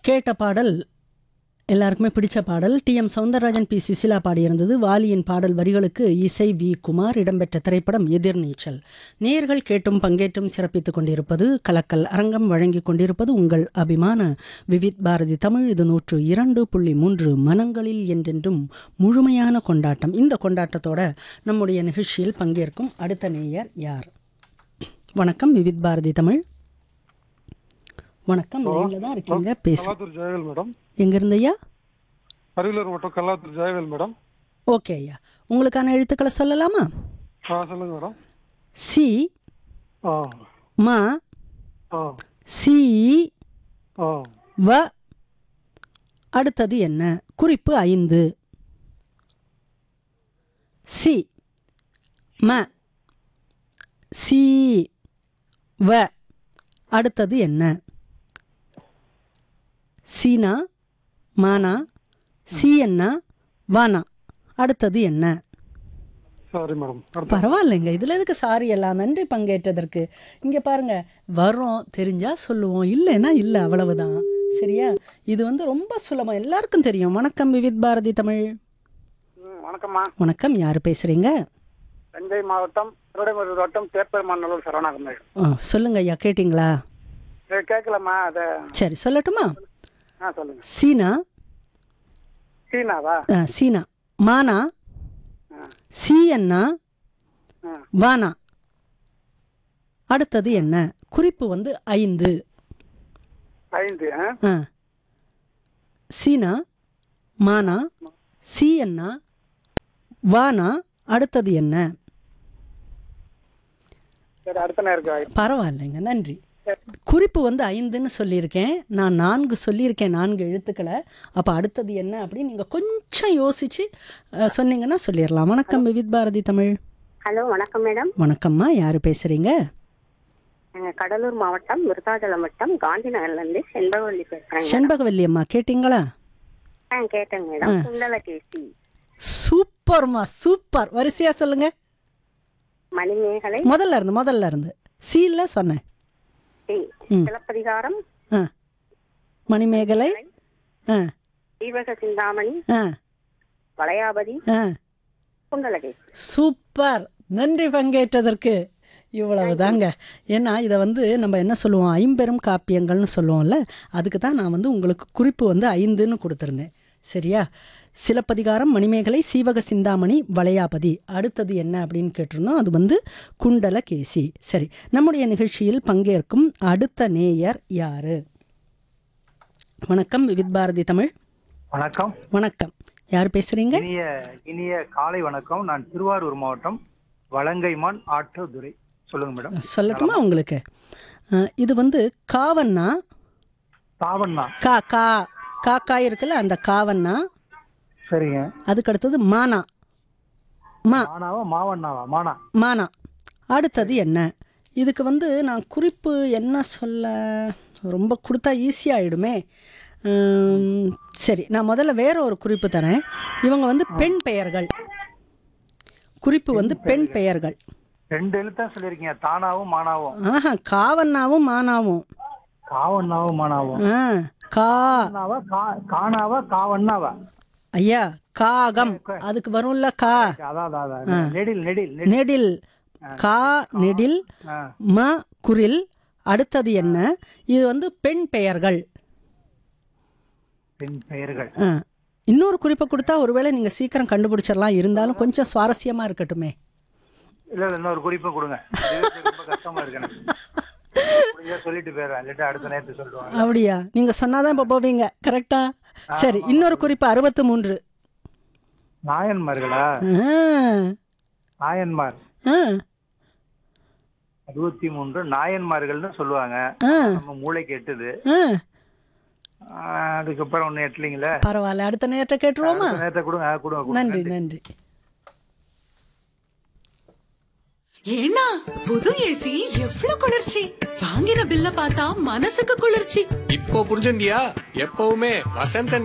கேட்ட பாடல் எல்லாருக்குமே பிடிச்ச பாடல் T M Soundararajan P Susheela பாடியிருந்தது வாலியின் பாடல் வரிகளுக்கு இசை வி குமார் இடம்பெற்ற திரைப்படம் எதிர்நீச்சல் நேர்கள் கேட்டும் பங்கேற்றும் சிறப்பித்துக் கொண்டிருப்பது கலக்கல் அரங்கம் வழங்கிக் கொண்டிருப்பது உங்கள் அபிமான விவித் பாரதி தமிழ் இது நூற்று இரண்டு புள்ளி மூன்று மனங்களில் என்றென்றும் முழுமையான கொண்டாட்டம் இந்த கொண்டாட்டத்தோட நம்முடைய நிகழ்ச்சியில் பங்கேற்கும் அடுத்த நேயர் யார் வணக்கம் விவித் பாரதி தமிழ் வணக்கம் லைன்ல தான் இருக்கீங்க பேசு கல்லாத்தூர் ஜெயவேல் மேடம் எங்கிருந்து ஐயா அரியலூர் வட்டம் கல்லாத்தூர் ஜெயவேல் மேடம் ஓகே ஐயா உங்களுக்கான எழுத்துக்களை சொல்லலாமா ஆ சொல்லுங்க மேடம் சி ஆ ம ஆ சி ஆ வ அடுத்தது என்ன குறிப்பு ஐந்து சி ம சி வ அடுத்தது என்ன சீனா மானா சி என்ன வானா அடுத்தது என்ன சாரி மேடம் அடுத்த பரவாயில்லைங்க இதில் எதுக்கு சாரி எல்லாம் நன்றி பங்கேற்றதற்கு இங்கே பாருங்க வரோம் தெரிஞ்சா சொல்லுவோம் இல்லைன்னா இல்லை அவ்வளவுதான் சரியா இது வந்து ரொம்ப சுலபம் எல்லாருக்கும் தெரியும் வணக்கம் விவித் பாரதி தமிழ் ம், வணக்கம்மா வணக்கம் யார் பேசுறீங்க தஞ்சை மாவட்டம் திருடைமருது வட்டம் தேப்பெருமாநல்லூர் சரவணாகுமரி ஆ, சொல்லுங்க ஐயா கேட்டிங்களா சரி கேட்கலாமா அதை சரி சொல்லட்டுமா ஆ சொல்லுங்க சீனா சீனாவா ஆ, சீனா மானா ஆ, சி என்ன ஆ. வானா அடுத்தது என்ன குறிப்பு வந்து ஐந்து ஐந்து ஆ? ஆ சீனா மானா சி என்ன வானா அடுத்தது என்ன சரி அடுத்த நேருக்கு பரவாயில்லைங்க நன்றி குறிப்பு வந்து ஐந்துன்னு சொல்லியிருக்கேன் நான் நான்கு சொல்லியிருக்கேன் நான்கு எழுத்துக்களை அப்போ அடுத்தது என்ன அப்படின்னு நீங்கள் கொஞ்சம் யோசித்து சொன்னீங்கன்னா சொல்லிடலாம் வணக்கம் விவித் பாரதி தமிழ் ஹலோ வணக்கம் மேடம் வணக்கம்மா யார் பேசுகிறீங்க நாங்க கடலூர் மாவட்டம் விருத்தாச்சலம் வட்டம் காந்தி நகர்ல இருந்து செண்பகவல்லி பேசுறேங்க செண்பகவல்லி அம்மா கேட்டிங்களா ஆ கேட்டேங்க மேடம் குண்டலகேசி சூப்பர்மா சூப்பர் வரிசையாக சொல்லுங்க மணிமேகலை முதல்ல இருந்து முதல்ல இருந்து சீல சொன்னேன் சி. ம். சிலப்பதிகாரம் ஆ மணிமேகலை ஆ தீபக சிந்தாமணி ஆ வளையாபதி ஆ குண்டலகேசி சூப்பர் நன்றி பங்கேற்றதற்கு இவ்வளவு தாங்க ஏன்னா இதை வந்து நம்ம என்ன சொல்லுவோம் ஐம்பெரும் காப்பியங்கள்னு சொல்லுவோம்ல அதுக்கு தான் நான் வந்து உங்களுக்கு குறிப்பு வந்து ஐந்துன்னு கொடுத்துருந்தேன் சரியா சிலப்பதிகாரம் மணிமேகலை சீவக சிந்தாமணி வளையாபதி அடுத்தது என்ன அப்படின்னு கேட்டிருந்தோம் அது வந்து குண்டலகேசி சரி நம்முடைய நிகழ்ச்சியில் பங்கேற்கும் அடுத்த நேயர் யாரு வணக்கம் விவித் பாரதி தமிழ் வணக்கம் வணக்கம் யார் பேசுறீங்க இனிய இனிய காலை வணக்கம் நான் திருவாரூர் மாவட்டம் வலங்கைமான் ஆற்றதுரை சொல்லுங்க மேடம் சொல்லட்டுமா உங்களுக்கு அஹ், இது வந்து காவன்னா தாவண்ணா கா கா காக்கா இருக்குல்ல அந்த காவன்னா சரிங்க அதுக்கு அடுத்தது மானா மா மானாவா மாவண்ணாவா மானா மானா அடுத்தது என்ன இதுக்கு வந்து நான் குறிப்பு என்ன சொல்ல ரொம்ப கொடுத்தா ஈஸியாகிடுமே சரி நான் முதல்ல வேற ஒரு குறிப்பு தரேன் இவங்க வந்து பெண் பெயர்கள் குறிப்பு வந்து பெண் பெயர்கள் ரெண்டு எழுத்தா சொல்லியிருக்கீங்க தானாவும் மானாவும் ஆஹா காவன்னாவும் மானாவும் காவண்ணாவும் மானாவும் ஆ கா கானாவா கா காணாவா காவண்ணாவா ஐயா காகம் அதுக்கு வரும்ல கா அதான் அதான், அதான் நெடில் நெடில் நெடில் நெடில் கா நெடில் ஆ. ம குரில் அடுத்தது என்ன இது வந்து பெண் பெயர்கள் பெண் பெயர்கள் ஆ. இன்னொரு குறிப்பை கொடுத்தா ஒருவேளை நீங்க சீக்கிரம் கண்டுபிடிச்சிடலாம் இருந்தாலும் கொஞ்சம் சுவாரஸ்யமா இருக்கட்டுமே இல்ல இல்ல இன்னொரு குறிப்பு கொடுங்க இதுவே ரொம்ப கஷ்டமா இருக்கு எனக்கு முடிஞ்சா சொல்லிட்டு போயிடுறேன் இல்லாட்டி அடுத்த நேரத்து சொல்லுவாங்க அப்படியா நீங்க சொன்னாதான் இப்போ போவீங்க கரெக்டா சரி இன்னொரு குறிப்பு அறுபத்து மூன்று நாயன்மார்களா ஆ. நாயன்மார் ஆ. அறுபத்தி மூன்று நாயன்மார்கள்னு சொல்லுவாங்க ஆ. நம்ம மூளைக்கு எட்டுது ஆ. ஆஹ் அதுக்கப்புறம் ஒண்ணு எட்டலீங்களே பரவாயில்ல அடுத்த நேரத்தை கேட்டுருவோமா நேரத்தை கொடுங்க ஆ, கொடுங்க கொடுங்க. நன்றி நன்றி ஏன்னா புது ஏசி எவ்வளவு குளிர்ச்சி வாங்கின பில்ல பார்த்தா மனசுக்கு குளிர்ச்சி இப்போ புரிஞ்சுண்டியா எப்பவுமே வசந்தன்